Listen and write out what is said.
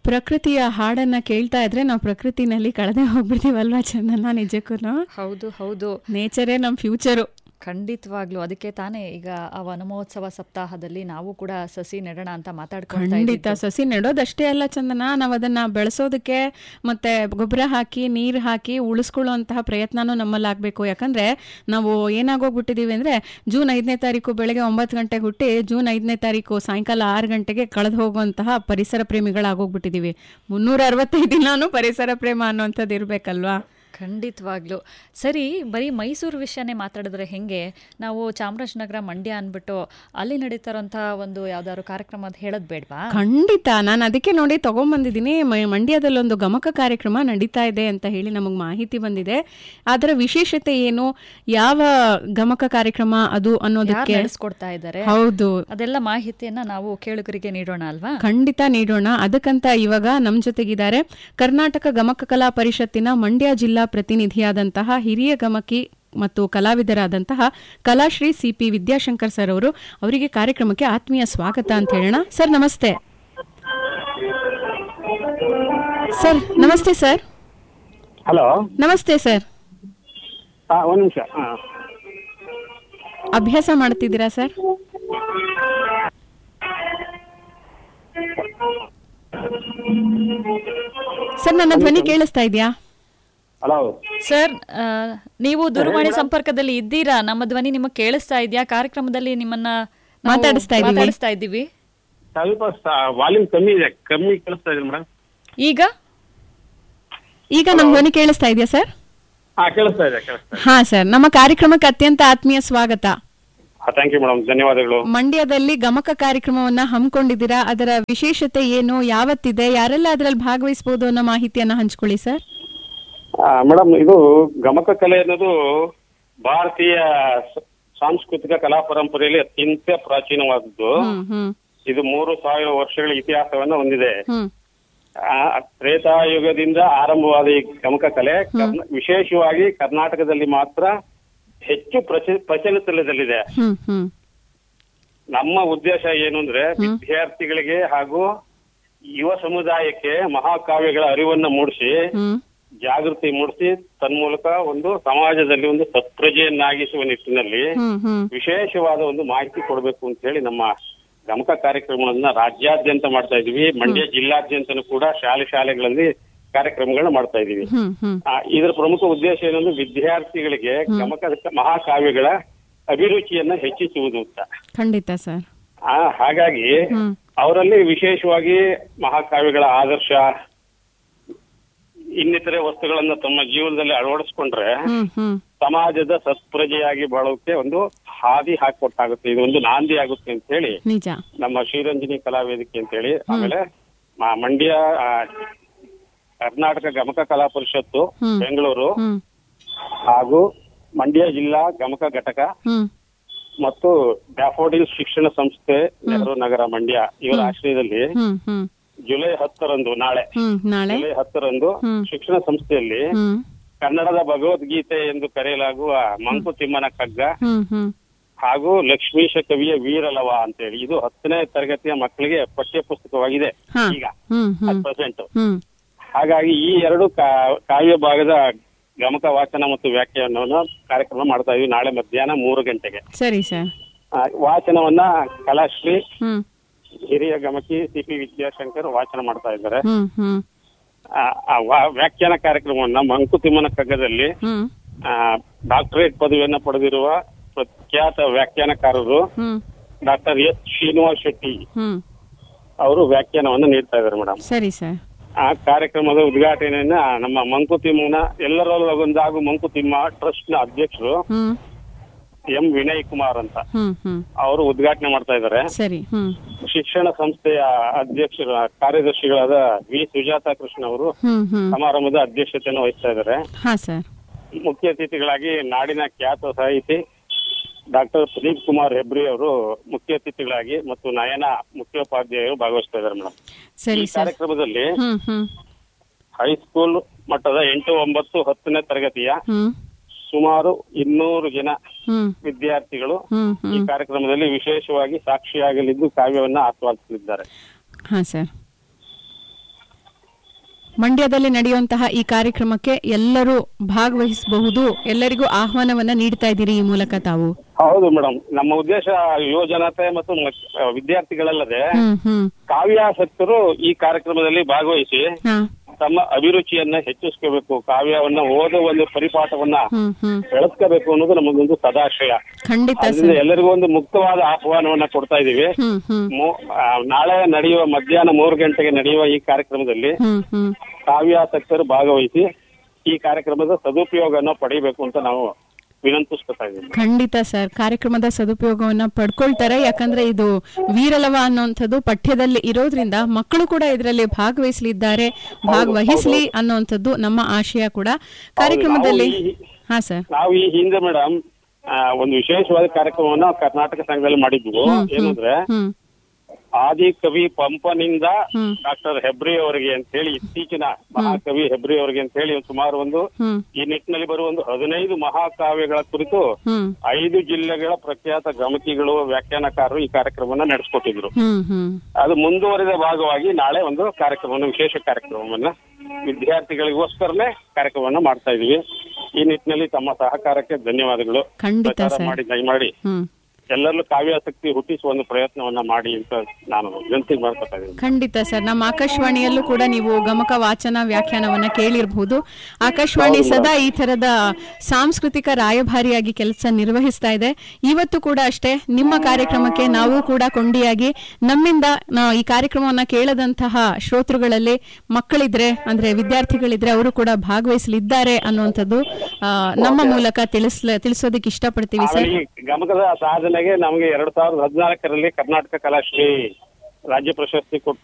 ಪ್ರಕೃತಿಯ ಹಾಡನ್ನ ಕೇಳ್ತಾ ಇದ್ರೆ ನಾವು ಪ್ರಕೃತಿನಲ್ಲಿ ಕಳೆದೇ ಹೋಗ್ಬಿಡ್ತೀವಲ್ವಾ ಚಂದನ ನಿಜಕ್ಕೂ ಹೌದು ಹೌದು ನೇಚರೇ ನಮ್ಮ ಫ್ಯೂಚರು ಖಂಡಿತವಾಗ್ಲೂ ಅದಕ್ಕೆ ತಾನೇ ಈಗ ಆ ವನಮಹೋತ್ಸವ ಸಪ್ತಾಹದಲ್ಲಿ ನಾವು ಕೂಡ ಸಸಿ ನೆಡೋಣ ಅಂತ ಮಾತಾಡ್ಕೊಳ್ತಾ ಖಂಡಿತ ಇದ್ದಿದ್ದು. ಸಸಿ ನೆಡೋದಷ್ಟೇ ಅಲ್ಲ ಚಂದನ ನಾವು ಅದನ್ನ ಬೆಳೆಸೋದಕ್ಕೆ ಮತ್ತೆ ಗೊಬ್ಬರ ಹಾಕಿ ನೀರು ಹಾಕಿ ಉಳಿಸ್ಕೊಳ್ಳುವಂತಹ ಪ್ರಯತ್ನನೂ ನಮ್ಮಲ್ಲಿ ಆಗಬೇಕು ಯಾಕಂದ್ರೆ ನಾವು ಏನಾಗೋಗ್ಬಿಟ್ಟಿದೀವಿ ಅಂದ್ರೆ ಜೂನ್ ಐದನೇ ತಾರೀಕು ಬೆಳಗ್ಗೆ ಒಂಬತ್ತು ಗಂಟೆಗೆ ಹುಟ್ಟಿ ಜೂನ್ ಐದನೇ ತಾರೀಕು ಸಾಯಂಕಾಲ ಆರು ಗಂಟೆಗೆ ಕಳೆದು ಹೋಗುವಂತಹ ಪರಿಸರ ಪ್ರೇಮಿಗಳಾಗೋಗ್ಬಿಟ್ಟಿದೀವಿ ಮುನ್ನೂರ ಅರವತ್ತೈದು ದಿನಾನು ಪರಿಸರ ಪ್ರೇಮ ಅನ್ನೋಂಥದ್ದು ಇರ್ಬೇಕಲ್ವಾ ಖಂಡಿತವಾಗ್ಲೂ ಸರಿ ಬರೀ ಮೈಸೂರು ವಿಷಯನೇ ಮಾತಾಡಿದ್ರೆ ಹೆಂಗೆ ನಾವು ಚಾಮರಾಜನಗರ ಮಂಡ್ಯ ಅಂದ್ಬಿಟ್ಟು ಅಲ್ಲಿ ನಡೀತಾ ಇರೋಂಥ ಒಂದು ಯಾವ್ದಾದ್ರು ಕಾರ್ಯಕ್ರಮ ಅಂತ ಹೇಳೋದು ಬೇಡವಾ ಖಂಡಿತ ನಾನು ಅದಕ್ಕೆ ನೋಡಿ ತಗೊಂಬಂದಿದ್ದೀನಿ ಮ- ಮಂಡ್ಯದಲ್ಲಿ ಒಂದು ಗಮಕ ಕಾರ್ಯಕ್ರಮ ನಡೀತಾ ಇದೆ ಅಂತ ಹೇಳಿ ನಮಗೆ ಮಾಹಿತಿ ಬಂದಿದೆ ಅದರ ವಿಶೇಷತೆ ಏನು ಯಾವ ಗಮಕ ಕಾರ್ಯಕ್ರಮ ಅದು ಯಾರು ಅನ್ನೋದಕ್ಕೆ ನಡೆಸ್ಕೊಡ್ತಾ ಇದ್ದಾರೆ ಹೌದು ಅದೆಲ್ಲ ಮಾಹಿತಿಯನ್ನ ನಾವು ಕೇಳುಗರಿಗೆ ನೀಡೋಣ ಅಲ್ವಾ ಖಂಡಿತ ನೀಡೋಣ ಅದಕ್ಕಂತ ಇವಾಗ ನಮ್ ಜೊತೆಗಿದ್ದಾರೆ ಕರ್ನಾಟಕ ಗಮಕ ಕಲಾ ಪರಿಷತ್ತಿನ ಮಂಡ್ಯ ಜಿಲ್ಲಾ ಪ್ರತಿನಿಧಿಯಾದಂತಹ ಹಿರಿಯ ಗಮಕಿ ಮತ್ತು ಕಲಾವಿದರಾದಂತಹ Kalashree C P Vidyashankar sir ಅವರು ಅವರಿಗೆ ಕಾರ್ಯಕ್ರಮಕ್ಕೆ ಆತ್ಮೀಯ ಸ್ವಾಗತ ಅಂತ ಹೇಳೋಣ ಸರ್ ನಮಸ್ತೆ ಸರ್ ನಮಸ್ತೆ ಸರ್ ಹಲೋ ನಮಸ್ತೆ ಸರ್ ಹಾಂ ಒಂದು ನಿಮಿಷ ಹಾಂ ಅಭ್ಯಾಸ ಮಾಡ್ತಿದ್ದೀರಾ ಸರ್ ಸರ್ ನನ್ನ ಧ್ವನಿ ಕೇಳಿಸ್ತಾ ಇದೆಯಾ ಹಲೋ ಸರ್ ಆ, ನೀವು ದೂರವಾಣಿ ಸಂಪರ್ಕದಲ್ಲಿ ಇದ್ದೀರಾ ನಮ್ಮ ಧ್ವನಿ ನಿಮಗೆ ಕೇಳಿಸ್ತಾ ಇದೆಯಾ ಕಾರ್ಯಕ್ರಮದಲ್ಲಿ ನಿಮ್ಮನ್ನ ನಾವು ಮಾತಾಡಿಸ್ತಾ ಇದ್ದೀವಿ. ಮಾತಾಡಿಸ್ತಾ ಇದ್ದೀವಿ ಸ್ವಲ್ಪ ವಾಲ್ಯೂಮ್ ಕಮ್ಮಿ ಇದೆ ಕಮ್ಮಿ ಕೇಳಿಸ್ತಾ ಇದೆ ಮೇಡಮ್ ಈಗ ಈಗ ನಮ್ಮ ಧ್ವನಿ ಕೇಳಿಸ್ತಾ ಇದೆಯಾ ಸರ್ ಹಾಂ ಕೇಳಿಸ್ತಾ ಇದೆ ಕೇಳಿಸ್ತಾ ಇದೆ ಹಾ ಸರ್ ನಮ್ಮ ಕಾರ್ಯಕ್ರಮಕ್ಕೆ ಅತ್ಯಂತ ಆತ್ಮೀಯ ಸ್ವಾಗತ ಹಾಂ ಥ್ಯಾಂಕ್ ಯು ಮೇಡಮ್ ಧನ್ಯವಾದಗಳು ಮಂಡ್ಯದಲ್ಲಿ ಗಮಕ ಕಾರ್ಯಕ್ರಮವನ್ನ ಹಮ್ಮಿಕೊಂಡಿದ್ದೀರಾ ಅದರ ವಿಶೇಷತೆ ಏನು ಯಾವತ್ತಿದೆ ಯಾರೆಲ್ಲ ಅದರಲ್ಲಿ ಭಾಗವಹಿಸಬಹುದು ಅನ್ನೋ ಮಾಹಿತಿಯನ್ನ ಹಂಚ್ಕೊಳ್ಳಿ ಸರ್ ಮೇಡಮ್ ಇದು ಗಮಕ ಕಲೆ ಅನ್ನೋದು ಭಾರತೀಯ ಸ- ಸಾಂಸ್ಕೃತಿಕ ಕಲಾ ಪರಂಪರೆಯಲ್ಲಿ ಅತ್ಯಂತ ಪ್ರಾಚೀನವಾದದ್ದು ಹ್ಮ್ ಹ್ಮ್ ಇದು ಮೂರು ಸಾವಿರ ವರ್ಷಗಳ ಇತಿಹಾಸವನ್ನ ಹೊಂದಿದೆ ಹ್ಮ್ ಆ, ತ್ರೇತಾಯುಗದಿಂದ ಆರಂಭವಾದ ಈ ಗಮಕ ಕಲೆ ಕರ್ನ- ವಿಶೇಷವಾಗಿ ಕರ್ನಾಟಕದಲ್ಲಿ ಮಾತ್ರ ಹೆಚ್ಚು ಪ್ರಚ ಪ್ರಚಲಿತದಲ್ಲಿದೆ ಹ್ಮ್ ಹ್ಮ್ ನಮ್ಮ ಉದ್ದೇಶ ಏನು ಅಂದ್ರೆ ವಿದ್ಯಾರ್ಥಿಗಳಿಗೆ ಹಾಗೂ ಯುವ ಸಮುದಾಯಕ್ಕೆ ಮಹಾಕಾವ್ಯಗಳ ಅರಿವನ್ನ ಮೂಡಿಸಿ ಹ್ಮ್ ಜಾಗೃತಿ ಮೂಡಿಸಿ ತನ್ಮೂಲಕ ಒಂದು ಸಮಾಜದಲ್ಲಿ ಒಂದು ಸತ್ಪ್ರಜೆಯನ್ನಾಗಿಸುವ ನಿಟ್ಟಿನಲ್ಲಿ ಹ್ಮ್ ಹ್ಮ್ ವಿಶೇಷವಾದ ಒಂದು ಮಾಹಿತಿ ಕೊಡಬೇಕು ಅಂತ ಹೇಳಿ ನಮ್ಮ ಗಮಕ ಕಾರ್ಯಕ್ರಮಗಳನ್ನ ರಾಜ್ಯಾದ್ಯಂತ ಮಾಡ್ತಾ ಇದೀವಿ ಮಂಡ್ಯ ಜಿಲ್ಲಾದ್ಯಂತನೂ ಕೂಡ ಶಾಲೆ ಶಾಲೆಗಳಲ್ಲಿ ಕಾರ್ಯಕ್ರಮಗಳನ್ನ ಮಾಡ್ತಾ ಇದೀವಿ ಹ್ಮ್ ಹ್ಮ್ ಆ, ಇದರ ಪ್ರಮುಖ ಉದ್ದೇಶ ಏನಂದ್ರೆ ವಿದ್ಯಾರ್ಥಿಗಳಿಗೆ ಗಮಕ ಮಹಾಕಾವ್ಯಗಳ ಅಭಿರುಚಿಯನ್ನ ಹೆಚ್ಚಿಸುವುದು ಅಂತ ಖಂಡಿತ ಸರ್ ಆ, ಹಾಗಾಗಿ ಹ್ಮ್ ಅವರಲ್ಲಿ ವಿಶೇಷವಾಗಿ ಮಹಾಕಾವ್ಯಗಳ ಆದರ್ಶ ಇನ್ನಿತರೆ ವಸ್ತುಗಳನ್ನ ತಮ್ಮ ಜೀವನದಲ್ಲಿ ಅಳವಡಿಸ್ಕೊಂಡ್ರೆ ಹ್ಮ್ ಹ್ಮ್ ಸಮಾಜದ ಸತ್ಪ್ರಜೆಯಾಗಿ ಬಾಳೋಕೆ ಒಂದು ಹಾದಿ ಹಾಕೊಟ್ಟಾಗುತ್ತೆ ಇದು ಒಂದು ನಾಂದಿ ಆಗುತ್ತೆ ಅಂತ ಹೇಳಿ ನಿಜ ನಮ್ಮ ಶ್ರೀರಂಜನಿ ಕಲಾ ವೇದಿಕೆ ಅಂತ ಹೇಳಿ ಆಮೇಲೆ ಮ- ಮಂಡ್ಯ ಆ, ಕರ್ನಾಟಕ ಗಮಕ ಕಲಾ ಪರಿಷತ್ತು ಹ್ಮ್. ಬೆಂಗಳೂರು ಹ್ಮ್ ಹಾಗೂ ಮಂಡ್ಯ ಜಿಲ್ಲಾ ಗಮಕ ಘಟಕ ಹ್ಮ್ ಮತ್ತು ಡ್ಯಾಫೋಡಿಲ್ ಶಿಕ್ಷಣ ಸಂಸ್ಥೆ ನೆಹರು ನಗರ ಮಂಡ್ಯ ಇವರ ಆಶ್ರಯದಲ್ಲಿ ಹ್ಮ್ ಹ್ಮ್ ಜುಲೈ ಹತ್ತರಂದು ನಾಳೆ ಹ್ಮ್ ನಾಳೆ ಜುಲೈ ಹತ್ತರಂದು ಹ್ಮ್. ಶಿಕ್ಷಣ ಸಂಸ್ಥೆಯಲ್ಲಿ ಹ್ಮ್ ಕನ್ನಡದ ಭಗವದ್ಗೀತೆ ಎಂದು ಕರೆಯಲಾಗುವ ಮಂಕುತಿಮ್ಮನ ಕಗ್ಗ ಹ್ಮ್ ಹ್ಮ್ ಹಾಗೂ ಲಕ್ಷ್ಮೀಶ ಕವಿಯ ವೀರಲವ ಅಂತೇಳಿ ಇದು ಹತ್ತನೇ ತರಗತಿಯ ಮಕ್ಕಳಿಗೆ ಪಠ್ಯ ಪುಸ್ತಕವಾಗಿದೆ ಹಾ. ಈಗ ಹ್ಮ್ ಹ್ಮ್ ಪ್ರೆಸೆಂಟ್ ಹ್ಮ್ ಹಾಗಾಗಿ ಈ ಎರಡು ಕಾ- ಕಾವ್ಯ ಭಾಗದ ಗಮಕ ವಾಚನ ಮತ್ತು ವ್ಯಾಖ್ಯಾನವನ್ನು ಕಾರ್ಯಕ್ರಮ ಮಾಡ್ತಾ ಇದೀವಿ ನಾಳೆ ಮಧ್ಯಾಹ್ನ ಮೂರು ಗಂಟೆಗೆ ಸರಿ ಸರ್ ಆ, ವಾಚನವನ್ನ ಕಲಾಶ್ರೀ ಹ್ಮ್ ಹಿರಿಯ ಗಮಕಿ ಸಿ ಪಿ ವಿದ್ಯಾಶಂಕರ್ ವಾಚನ ಮಾಡ್ತಾ ಇದ್ದಾರೆ ಹ್ಮ್ ಹ್ಮ್ ಆ, ಆ ವಾ- ವ್ಯಾಖ್ಯಾನ ಕಾರ್ಯಕ್ರಮವನ್ನ ಮಂಕುತಿಮ್ಮನ ಕಗ್ಗದಲ್ಲಿ ಹ್ಮ್ ಡಾಕ್ಟರೇಟ್ ಪದವಿಯನ್ನ ಪಡೆದಿರುವ ಪ್ರಖ್ಯಾತ ವ್ಯಾಖ್ಯಾನಕಾರರು ಹ್ಮ್ ಡಾಕ್ಟರ್ ಎಸ್ ಶ್ರೀನಿವಾಸ್ ಶೆಟ್ಟಿ ಹ್ಮ್ ಅವರು ವ್ಯಾಖ್ಯಾನವನ್ನ ನೀಡ್ತಾ ಇದ್ದಾರೆ ಮೇಡಮ್ ಸರಿ ಸರ್ ಆ ಕಾರ್ಯಕ್ರಮದ ಉದ್ಘಾಟನೆಯನ್ನ ನಮ್ಮ ಮಂಕುತಿಮ್ಮನ ಎಲ್ಲರಲ್ಲೂ ಒಂದಾಗು ಮಂಕುತಿಮ್ಮ ಟ್ರಸ್ಟ್ ನ ಅಧ್ಯಕ್ಷರು ಹ್ಮ್ ಎಂ ವಿನಯ್ ಕುಮಾರ್ ಅಂತ ಹ್ಮ್ ಹ್ಮ್ ಅವರು ಉದ್ಘಾಟನೆ ಮಾಡ್ತಾ ಇದ್ದಾರೆ ಸರಿ ಹ್ಮ್ ಶಿಕ್ಷಣ ಸಂಸ್ಥೆಯ ಅಧ್ಯಕ್ಷರ ಕಾರ್ಯದರ್ಶಿಗಳಾದ ವಿ ಸುಜಾತಾ ಕೃಷ್ಣ ಅವರು ಹ್ಮ್ ಹ್ಮ್ ಸಮಾರಂಭದ ಅಧ್ಯಕ್ಷತೆಯನ್ನು ವಹಿಸ್ತಾ ಇದ್ದಾರೆ ಹಾ ಸರ್ ಮುಖ್ಯ ಅತಿಥಿಗಳಾಗಿ ನಾಡಿನ ಖ್ಯಾತ ಸಾಹಿತಿ ಡಾಕ್ಟರ್ ಪ್ರದೀಪ್ ಕುಮಾರ್ ಹೆಬ್ರಿ ಅವರು ಮುಖ್ಯ ಅತಿಥಿಗಳಾಗಿ ಮತ್ತು ನಯನ ಮುಖ್ಯೋಪಾಧ್ಯಾಯರು ಭಾಗವಹಿಸ್ತಾ ಇದ್ದಾರೆ ಮೇಡಮ್ ಸರಿ ಈ ಸರ್ ಕಾರ್ಯಕ್ರಮದಲ್ಲಿ ಹ್ಮ್ ಹ್ಮ್ ಹೈಸ್ಕೂಲ್ ಮಟ್ಟದ ಎಂಟು ಒಂಬತ್ತು ಹತ್ತನೇ ತರಗತಿಯ ಹ್ಮ್ ಸುಮಾರು ಇನ್ನೂರು ಜನ ಹ್ಮ್ ವಿದ್ಯಾರ್ಥಿಗಳು ಹ್ಮ್ ಈ ಹ್ಮ್ ಕಾರ್ಯಕ್ರಮದಲ್ಲಿ ವಿಶೇಷವಾಗಿ ಸಾಕ್ಷಿಯಾಗಲಿದ್ದು ಕಾವ್ಯವನ್ನ ಆಸ್ವಾದಿಸಲಿದ್ದಾರೆ ಹಾ ಸರ್ ಮಂಡ್ಯದಲ್ಲಿ ನಡೆಯುವಂತಹ ಈ ಕಾರ್ಯಕ್ರಮಕ್ಕೆ ಎಲ್ಲರೂ ಭಾಗವಹಿಸಬಹುದು ಎಲ್ಲರಿಗೂ ಆಹ್ವಾನವನ್ನ ನೀಡ್ತಾ ಇದ್ದೀರಿ ಈ ಮೂಲಕ ತಾವು ಹೌದು ಮೇಡಮ್ ನಮ್ಮ ಉದ್ದೇಶ ಯುವ ಜನತೆ ಮತ್ತು ಮಕ್- ವಿದ್ಯಾರ್ಥಿಗಳಲ್ಲದೆ ಹ್ಮ್ ಹ್ಮ್ ಕಾವ್ಯಾಸಕ್ತರು ಈ ಕಾರ್ಯಕ್ರಮದಲ್ಲಿ ಭಾಗವಹಿಸಿ ಹಾ ತಮ್ಮ ಅಭಿರುಚಿಯನ್ನ ಹೆಚ್ಚಿಸ್ಕೋಬೇಕು ಕಾವ್ಯವನ್ನ ಓದೋ ಒಂದು ಪರಿಪಾಠವನ್ನ ಹ್ಮ್ ಹ್ಮ್ ಬೆಳೆಸ್ಕೋಬೇಕು ಅನ್ನೋದು ನಮಗೊಂದು ಸದಾಶಯ ಖಂಡಿತ ಅದರಿಂದ ಸರ್ ಎಲ್ಲರಿಗೂ ಒಂದು ಮುಕ್ತವಾದ ಆಹ್ವಾನವನ್ನ ಕೊಡ್ತಾ ಇದೀವಿ ಹ್ಮ್ ಹ್ಮ್ ಮೂ- ಆ, ನಾಳೆ ನಡೆಯುವ ಮಧ್ಯಾಹ್ನ ಮೂರು ಗಂಟೆಗೆ ನಡೆಯುವ ಈ ಕಾರ್ಯಕ್ರಮದಲ್ಲಿ ಹ್ಮ್ ಹ್ಮ್ ಕಾವ್ಯಾಸಕ್ತರು ಭಾಗವಹಿಸಿ ಈ ಕಾರ್ಯಕ್ರಮದ ಸದುಪಯೋಗನ ಪಡಿಬೇಕು ಅಂತ ನಾವು ವಿನಂತಿಸ್ಕೊತಾ ಇದ್ದೀವಿ ಖಂಡಿತ ಸರ್ ಕಾರ್ಯಕ್ರಮದ ಸದುಪಯೋಗವನ್ನ ಪಡ್ಕೊಳ್ತಾರೆ ಯಾಕಂದ್ರೆ ಇದು ವೀರಲವ ಅನ್ನುವಂಥದ್ದು ಪಠ್ಯದಲ್ಲಿ ಇರೋದ್ರಿಂದ ಮಕ್ಕಳು ಕೂಡ ಇದರಲ್ಲಿ ಭಾಗವಹಿಸಲಿದ್ದಾರೆ ಭಾಗವಹಿಸ್ಲಿ ಅನ್ನುವಂಥದ್ದು ನಮ್ಮ ಆಶಯ ಕೂಡ ಕಾರ್ಯಕ್ರಮದಲ್ಲಿ ನಾವು ಈ- ಹಾ ಸರ್ ನಾವು ಈ ಹಿಂದೆ ಮೇಡಮ್ ಒಂದು ವಿಶೇಷವಾದ ಕಾರ್ಯಕ್ರಮವನ್ನ ಕರ್ನಾಟಕ ಸಂಘದಲ್ಲಿ ಮಾಡಿದ್ವು ಏನಂದ್ರೆ ಹ್ಮ್ ಆದಿ ಕವಿ ಪಂಪನಿಂದ ಹ್ಮ್. ಡಾಕ್ಟರ್ ಹೆಬ್ರಿ ಅವರಿಗೆ ಅಂತ ಹೇಳಿ ಇತ್ತೀಚಿನ ಮಹಾಕವಿ ಹೆಬ್ರಿ ಅವರಿಗೆ ಅಂತ ಹೇಳಿ ಸುಮಾರು ಒಂದು ಹ್ಮ್ ಈ ನಿಟ್ಟಿನಲ್ಲಿ ಬರುವ ಒಂದು ಹದಿನೈದು ಮಹಾಕಾವ್ಯಗಳ ಕುರಿತು ಹ್ಮ್ ಐದು ಜಿಲ್ಲೆಗಳ ಪ್ರಖ್ಯಾತ ಗಮಕಿಗಳು ವ್ಯಾಖ್ಯಾನಕಾರರು ಈ ಕಾರ್ಯಕ್ರಮವನ್ನ ನಡೆಸ್ಕೊಟ್ಟಿದ್ರು ಹ್ಮ್ ಹ್ಮ್ ಅದು ಮುಂದುವರಿದ ಭಾಗವಾಗಿ ನಾಳೆ ಒಂದು ಕಾರ್ಯಕ್ರಮವನ್ನು ವಿಶೇಷ ಕಾರ್ಯಕ್ರಮವನ್ನ ವಿದ್ಯಾರ್ಥಿಗಳಿಗೋಸ್ಕರನೇ ಕಾರ್ಯಕ್ರಮವನ್ನ ಮಾಡ್ತಾ ಇದೀವಿ ಈ ನಿಟ್ಟಿನಲ್ಲಿ ತಮ್ಮ ಸಹಕಾರಕ್ಕೆ ಧನ್ಯವಾದಗಳು ಖಂಡಿತ ಪ್ರಚಾರ ಸರ್ ಮಾಡಿ ದಯಮಾಡಿ ಹ್ಮ್ ಎಲ್ಲರಲ್ಲೂ ಕಾವ್ಯಾಸಕ್ತಿ ಹುಟ್ಟಿಸುವ ಒಂದು ಪ್ರಯತ್ನವನ್ನ ಮಾಡಿ ಅಂತ ನಾನು ವಿನಂತಿ ಮಾಡ್ಕೊತಾ ಇದ್ದೀನಿ ಖಂಡಿತ ಸರ್ ನಮ್ಮ ಆಕಾಶವಾಣಿಯಲ್ಲೂ ಕೂಡ ನೀವು ಗಮಕ ವಾಚನ ವ್ಯಾಖ್ಯಾನವನ್ನ ಕೇಳಿರಬಹುದು ಆಕಾಶವಾಣಿ ಸದಾ ಈ ತರದ ಸಾಂಸ್ಕೃತಿಕ ರಾಯಭಾರಿಯಾಗಿ ಕೆಲಸ ನಿರ್ವಹಿಸ್ತಾ ಇದೆ ಇವತ್ತು ಕೂಡ ಅಷ್ಟೇ ನಿಮ್ಮ ಕಾರ್ಯಕ್ರಮಕ್ಕೆ ನಾವು ಕೂಡ ಕೊಂಡಿಯಾಗಿ ನಮ್ಮಿಂದ ನಾ- ಈ ಕಾರ್ಯಕ್ರಮವನ್ನ ಕೇಳದಂತಹ ಶ್ರೋತೃಗಳಲ್ಲಿ ಮಕ್ಕಳಿದ್ರೆ ಅಂದ್ರೆ ವಿದ್ಯಾರ್ಥಿಗಳಿದ್ರೆ ಅವರು ಕೂಡ ಭಾಗವಹಿಸಲಿದ್ದಾರೆ ಅನ್ನುವಂಥದ್ದು ಆ, ನಮ್ಮ ಮೂಲಕ ತಿಳಿಸ್ಲ ತಿಳಿಸೋದಕ್ಕೆ ಇಷ್ಟಪಡ್ತೀವಿ ಸರ್ ಆಮೇಲೆ ಈ ಗಮಕದ ಸಾಧನೆಗೆ ನಮಗೆ ಎರಡ್ ಸಾವಿರದ ಹದಿನಾಲ್ಕರಲ್ಲಿ ಕರ್ನಾಟಕ ಕಲಾಶ್ರೀ ರಾಜ್ಯ ಪ್ರಶಸ್ತಿ ಕೊಟ್ಟು